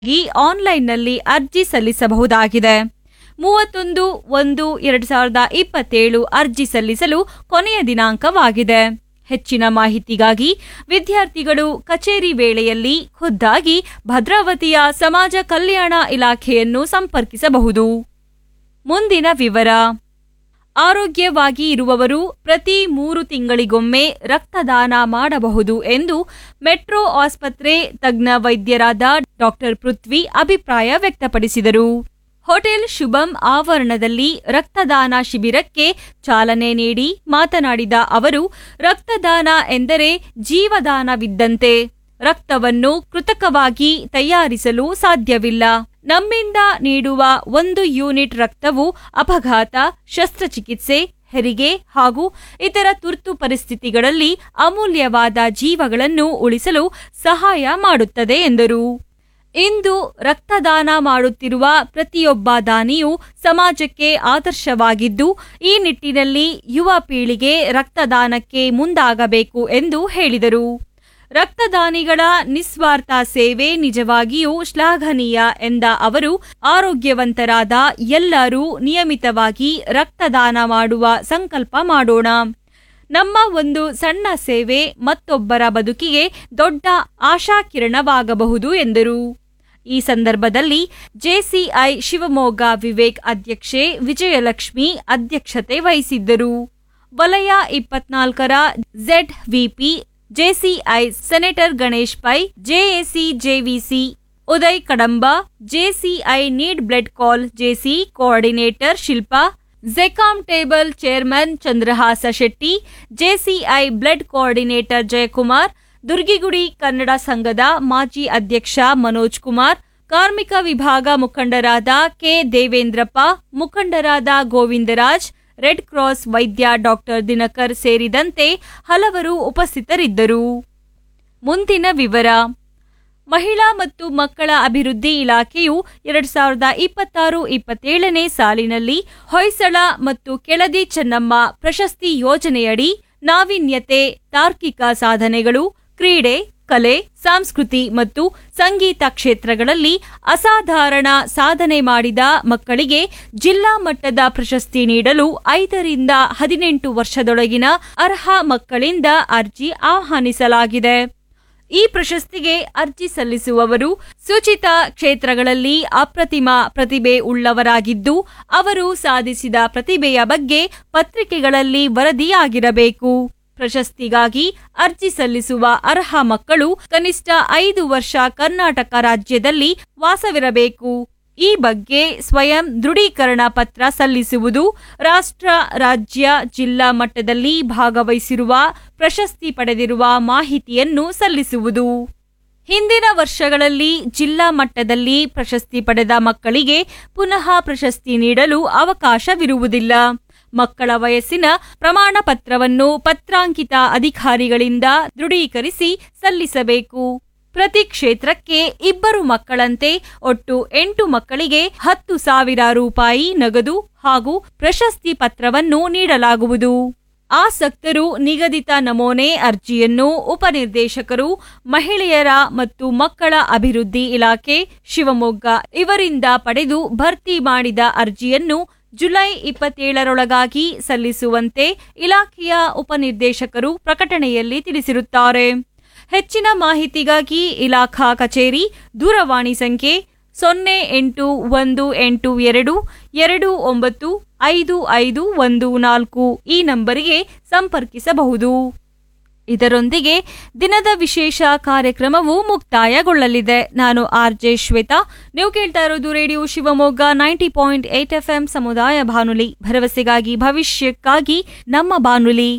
ಈ ಆನ್ಲೈನ್ನಲ್ಲಿ ಅರ್ಜಿ ಸಲ್ಲಿಸಬಹುದಾಗಿದೆ ಮೂವತ್ತೊಂದು ಒಂದು ಎರಡು ಸಾವಿರದ ಇಪ್ಪತ್ತೇಳು ಅರ್ಜಿ ಸಲ್ಲಿಸಲು ಕೊನೆಯ ದಿನಾಂಕವಾಗಿದೆ ಹೆಚ್ಚಿನ ಮಾಹಿತಿಗಾಗಿ ವಿದ್ಯಾರ್ಥಿಗಳು ಕಚೇರಿ ವೇಳೆಯಲ್ಲಿ ಖುದ್ದಾಗಿ ಭದ್ರಾವತಿಯ ಸಮಾಜ ಕಲ್ಯಾಣ ಇಲಾಖೆಯನ್ನು ಸಂಪರ್ಕಿಸಬಹುದು ಮುಂದಿನ ವಿವರ ಆರೋಗ್ಯವಾಗಿ ಇರುವವರು ಪ್ರತಿ ಮೂರು ತಿಂಗಳಿಗೊಮ್ಮೆ ರಕ್ತದಾನ ಮಾಡಬಹುದು ಎಂದು ಮೆಟ್ರೋ ಆಸ್ಪತ್ರೆ ತಜ್ಞ ವೈದ್ಯರಾದ ಡಾಕ್ಟರ್ ಪೃಥ್ವಿ ಅಭಿಪ್ರಾಯ ವ್ಯಕ್ತಪಡಿಸಿದರು ಹೋಟೆಲ್ ಶುಭಂ ಆವರಣದಲ್ಲಿ ರಕ್ತದಾನ ಶಿಬಿರಕ್ಕೆ ಚಾಲನೆ ನೀಡಿ ಮಾತನಾಡಿದ ಅವರು ರಕ್ತದಾನ ಎಂದರೆ ಜೀವದಾನವಿದ್ದಂತೆ ರಕ್ತವನ್ನು ಕೃತಕವಾಗಿ ತಯಾರಿಸಲು ಸಾಧ್ಯವಿಲ್ಲ ನಮ್ಮಿಂದ ನೀಡುವ ಒಂದು ಯೂನಿಟ್ ರಕ್ತವು ಅಪಘಾತ ಶಸ್ತ್ರಚಿಕಿತ್ಸೆ ಹೆರಿಗೆ ಹಾಗೂ ಇತರ ತುರ್ತು ಪರಿಸ್ಥಿತಿಗಳಲ್ಲಿ ಅಮೂಲ್ಯವಾದ ಜೀವಗಳನ್ನು ಉಳಿಸಲು ಸಹಾಯ ಮಾಡುತ್ತದೆ ಎಂದರು ಇಂದು ರಕ್ತದಾನ ಮಾಡುತ್ತಿರುವ ಪ್ರತಿಯೊಬ್ಬ ದಾನಿಯೂ ಸಮಾಜಕ್ಕೆ ಆದರ್ಶವಾಗಿದ್ದು ಈ ನಿಟ್ಟಿನಲ್ಲಿ ಯುವ ಪೀಳಿಗೆ ರಕ್ತದಾನಕ್ಕೆ ಮುಂದಾಗಬೇಕು ಎಂದು ಹೇಳಿದರು ರಕ್ತದಾನಿಗಳ ನಿಸ್ವಾರ್ಥ ಸೇವೆ ನಿಜವಾಗಿಯೂ ಶ್ಲಾಘನೀಯ ಎಂದ ಅವರು ಆರೋಗ್ಯವಂತರಾದ ಎಲ್ಲರೂ ನಿಯಮಿತವಾಗಿ ರಕ್ತದಾನ ಮಾಡುವ ಸಂಕಲ್ಪ ಮಾಡೋಣ ನಮ್ಮ ಒಂದು ಸಣ್ಣ ಸೇವೆ ಮತ್ತೊಬ್ಬರ ಬದುಕಿಗೆ ದೊಡ್ಡ ಆಶಾಕಿರಣವಾಗಬಹುದು ಎಂದರು ಈ ಸಂದರ್ಭದಲ್ಲಿ ಜೆಸಿಐ ಶಿವಮೊಗ್ಗ ವಿವೇಕ್ ಅಧ್ಯಕ್ಷೆ ವಿಜಯಲಕ್ಷ್ಮಿ ಅಧ್ಯಕ್ಷತೆ ವಹಿಸಿದ್ದರು ವಲಯ ಇಪ್ಪತ್ನಾಲ್ಕರ Z VP JCI senator Ganesh Pai JAC JVC Uday Kadamba JCI need blood call JC coordinator Shilpa JCOM table chairman Chandrahasa Shetty JCI blood coordinator Jayakumar Durgigudi Kannada ಸಂಘದ ಮಾಜಿ ಅಧ್ಯಕ್ಷ ಮನೋಜ್ ಕುಮಾರ್ ಕಾರ್ಮಿಕ ವಿಭಾಗ ಮುಖಂಡರಾದ ಕೆ ದೇವೇಂದ್ರಪ್ಪ ಮುಖಂಡರಾದ ಗೋವಿಂದರಾಜ್ ರೆಡ್ ಕ್ರಾಸ್ ವೈದ್ಯ ಡಾಕ್ಟರ್ ದಿನಕರ್ ಸೇರಿದಂತೆ ಹಲವರು ಉಪಸ್ಥಿತರಿದ್ದರು ಮುಂದಿನ ವಿವರ ಮಹಿಳಾ ಮತ್ತು ಮಕ್ಕಳ ಅಭಿವೃದ್ಧಿ ಇಲಾಖೆಯು ಎರಡ್ ಸಾವಿರದ ಇಪ್ಪತ್ತಾರು ಇಪ್ಪತ್ತೇಳನೇ ಸಾಲಿನಲ್ಲಿ ಹೊಯ್ಸಳ ಮತ್ತು ಕೆಳದಿ ಚೆನ್ನಮ್ಮ ಪ್ರಶಸ್ತಿ ಯೋಜನೆಯಡಿ ನಾವೀನ್ಯತೆ ತಾರ್ಕಿಕ ಸಾಧನೆಗಳು ಕ್ರೀಡೆ ಕಲೆ ಸಂಸ್ಕೃತಿ ಮತ್ತು ಸಂಗೀತ ಕ್ಷೇತ್ರಗಳಲ್ಲಿ ಅಸಾಧಾರಣ ಸಾಧನೆ ಮಾಡಿದ ಮಕ್ಕಳಿಗೆ ಜಿಲ್ಲಾ ಮಟ್ಟದ ಪ್ರಶಸ್ತಿ ನೀಡಲು ಐದರಿಂದ ಹದಿನೆಂಟು ವರ್ಷದೊಳಗಿನ ಅರ್ಹ ಮಕ್ಕಳಿಂದ ಅರ್ಜಿ ಆಹ್ವಾನಿಸಲಾಗಿದೆ ಈ ಪ್ರಶಸ್ತಿಗೆ ಅರ್ಜಿ ಸಲ್ಲಿಸುವವರು ಸೂಚಿತ ಕ್ಷೇತ್ರಗಳಲ್ಲಿ ಅಪ್ರತಿಮ ಪ್ರತಿಭೆ ಉಳ್ಳವರಾಗಿದ್ದು ಅವರು ಸಾಧಿಸಿದ ಪ್ರತಿಭೆಯ ಬಗ್ಗೆ ಪತ್ರಿಕೆಗಳಲ್ಲಿ ವರದಿಯಾಗಿರಬೇಕು ಪ್ರಶಸ್ತಿಗಾಗಿ ಅರ್ಜಿ ಸಲ್ಲಿಸುವ ಅರ್ಹ ಮಕ್ಕಳು ಕನಿಷ್ಠ ಐದು ವರ್ಷ ಕರ್ನಾಟಕ ರಾಜ್ಯದಲ್ಲಿ ವಾಸವಿರಬೇಕು ಈ ಬಗ್ಗೆ ಸ್ವಯಂ ದೃಢೀಕರಣ ಪತ್ರ ಸಲ್ಲಿಸುವುದು ರಾಷ್ಟ್ರ ರಾಜ್ಯ ಜಿಲ್ಲಾ ಮಟ್ಟದಲ್ಲಿ ಭಾಗವಹಿಸಿರುವ ಪ್ರಶಸ್ತಿ ಪಡೆದಿರುವ ಮಾಹಿತಿಯನ್ನು ಸಲ್ಲಿಸುವುದು ಹಿಂದಿನ ವರ್ಷಗಳಲ್ಲಿ ಜಿಲ್ಲಾ ಮಟ್ಟದಲ್ಲಿ ಪ್ರಶಸ್ತಿ ಪಡೆದ ಮಕ್ಕಳಿಗೆ ಪುನಃ ಪ್ರಶಸ್ತಿ ನೀಡಲು ಅವಕಾಶವಿರುವುದಿಲ್ಲ ಮಕ್ಕಳ ವಯಸ್ಸಿನ ಪ್ರಮಾಣ ಪತ್ರವನ್ನು ಪತ್ರಾಂಕಿತ ಅಧಿಕಾರಿಗಳಿಂದ ದೃಢೀಕರಿಸಿ ಸಲ್ಲಿಸಬೇಕು ಪ್ರತಿ ಕ್ಷೇತ್ರಕ್ಕೆ ಇಬ್ಬರು ಮಕ್ಕಳಂತೆ ಒಟ್ಟು ಎಂಟು ಮಕ್ಕಳಿಗೆ ಹತ್ತು ಸಾವಿರ ರೂಪಾಯಿ ನಗದು ಹಾಗೂ ಪ್ರಶಸ್ತಿ ಪತ್ರವನ್ನು ನೀಡಲಾಗುವುದು ಆಸಕ್ತರು ನಿಗದಿತ ನಮೂನೆ ಅರ್ಜಿಯನ್ನು ಉಪನಿರ್ದೇಶಕರು ಮಹಿಳೆಯರ ಮತ್ತು ಮಕ್ಕಳ ಅಭಿವೃದ್ಧಿ ಇಲಾಖೆ ಶಿವಮೊಗ್ಗ ಇವರಿಂದ ಪಡೆದು ಭರ್ತಿ ಮಾಡಿದ ಅರ್ಜಿಯನ್ನು ಜುಲೈ ಇಪ್ಪತ್ತೇಳರೊಳಗಾಗಿ ಸಲ್ಲಿಸುವಂತೆ ಇಲಾಖೆಯ ಉಪನಿರ್ದೇಶಕರು ಪ್ರಕಟಣೆಯಲ್ಲಿ ತಿಳಿಸಿರುತ್ತಾರೆ ಹೆಚ್ಚಿನ ಮಾಹಿತಿಗಾಗಿ ಇಲಾಖಾ ಕಚೇರಿ ದೂರವಾಣಿ ಸಂಖ್ಯೆ ಸೊನ್ನೆ ಎಂಟು ಒಂದು ಎಂಟು ಎರಡು ಎರಡು ಒಂಬತ್ತು ಐದು ಐದು ಒಂದು ನಾಲ್ಕು ಈ ನಂಬರಿಗೆ ಸಂಪರ್ಕಿಸಬಹುದು ಇದರೊಂದಿಗೆ ದಿನದ ವಿಶೇಷ ಕಾರ್ಯಕ್ರಮವು ಮುಕ್ತಾಯಗೊಳ್ಳಲಿದೆ ನಾನು ಆರ್ ಜೆ ಶ್ವೇತಾ ನೀವು ಕೇಳ್ತಾ ಇರೋದು radio Shivamogga ninety point eight F M ಸಮುದಾಯ ಬಾನುಲಿ ಭರವಸೆಗಾಗಿ ಭವಿಷ್ಯಕ್ಕಾಗಿ ನಮ್ಮ ಬಾನುಲಿ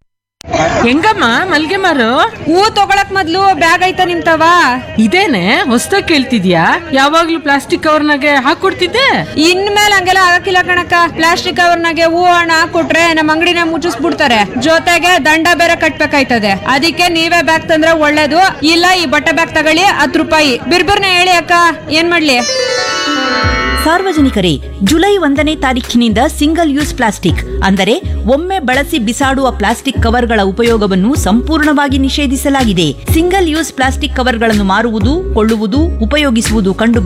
ಹೆಂಗಮ್ಮ ಮಲ್ಗೆ ಮಾರು ಹೂ ತಗೊಳಕ್ ಮೊದ್ಲು ಬ್ಯಾಗ್ ಐತ ನಿಮ್ತವ ಇದೇನೆ ಹೊಸ್ದಾಗ್ ಕೇಳ್ತಿದ್ಯಾ ಯಾವಾಗ್ಲೂ ಪ್ಲಾಸ್ಟಿಕ್ ಕವರ್ನಾಗೆ ಹಾಕೊಡ್ತಿದ್ದೆ ಇನ್ಮೇಲೆ ಹಂಗೆಲ್ಲ ಆಗಕ್ಕಿಲ್ಲ ಕಣಕ್ಕ ಪ್ಲಾಸ್ಟಿಕ್ ಕವರ್ನಾಗೆ ಹೂ ಹಣ ಹಾಕೊಟ್ರೆ ನಮ್ ಅಂಗಡಿನ ಮುಚ್ಚಿಸ್ಬಿಡ್ತಾರೆ ಜೊತೆಗೆ ದಂಡ ಬೇರೆ ಕಟ್ಬೇಕಾಯ್ತದೆ ಅದಕ್ಕೆ ನೀವೇ ಬ್ಯಾಗ್ ತಂದ್ರೆ ಒಳ್ಳೇದು ಇಲ್ಲ ಈ ಬಟ್ಟೆ ಬ್ಯಾಗ್ ತಗೊಳ್ಳಿ ಹತ್ತು ರೂಪಾಯಿ ಬಿರ್ಬಿರ್ನ ಹೇಳಿ ಅಕ್ಕ ಏನ್ ಮಾಡ್ಲಿ ಸಾರ್ವಜನಿಕರೇ ಜುಲೈ ಒಂದನೇ ತಾರೀಖಿನಿಂದ ಸಿಂಗಲ್ ಯೂಸ್ ಪ್ಲಾಸ್ಟಿಕ್ ಅಂದರೆ ಒಮ್ಮೆ ಬಳಸಿ ಬಿಸಾಡುವ ಪ್ಲಾಸ್ಟಿಕ್ ಕವರ್ಗಳ ಉಪಯೋಗವನ್ನು ಸಂಪೂರ್ಣವಾಗಿ ನಿಷೇಧಿಸಲಾಗಿದೆ ಸಿಂಗಲ್ ಯೂಸ್ ಪ್ಲಾಸ್ಟಿಕ್ ಕವರ್ಗಳನ್ನು ಮಾರುವುದು ಕೊಳ್ಳುವುದು ಉಪಯೋಗಿಸುವುದು ಕಂಡು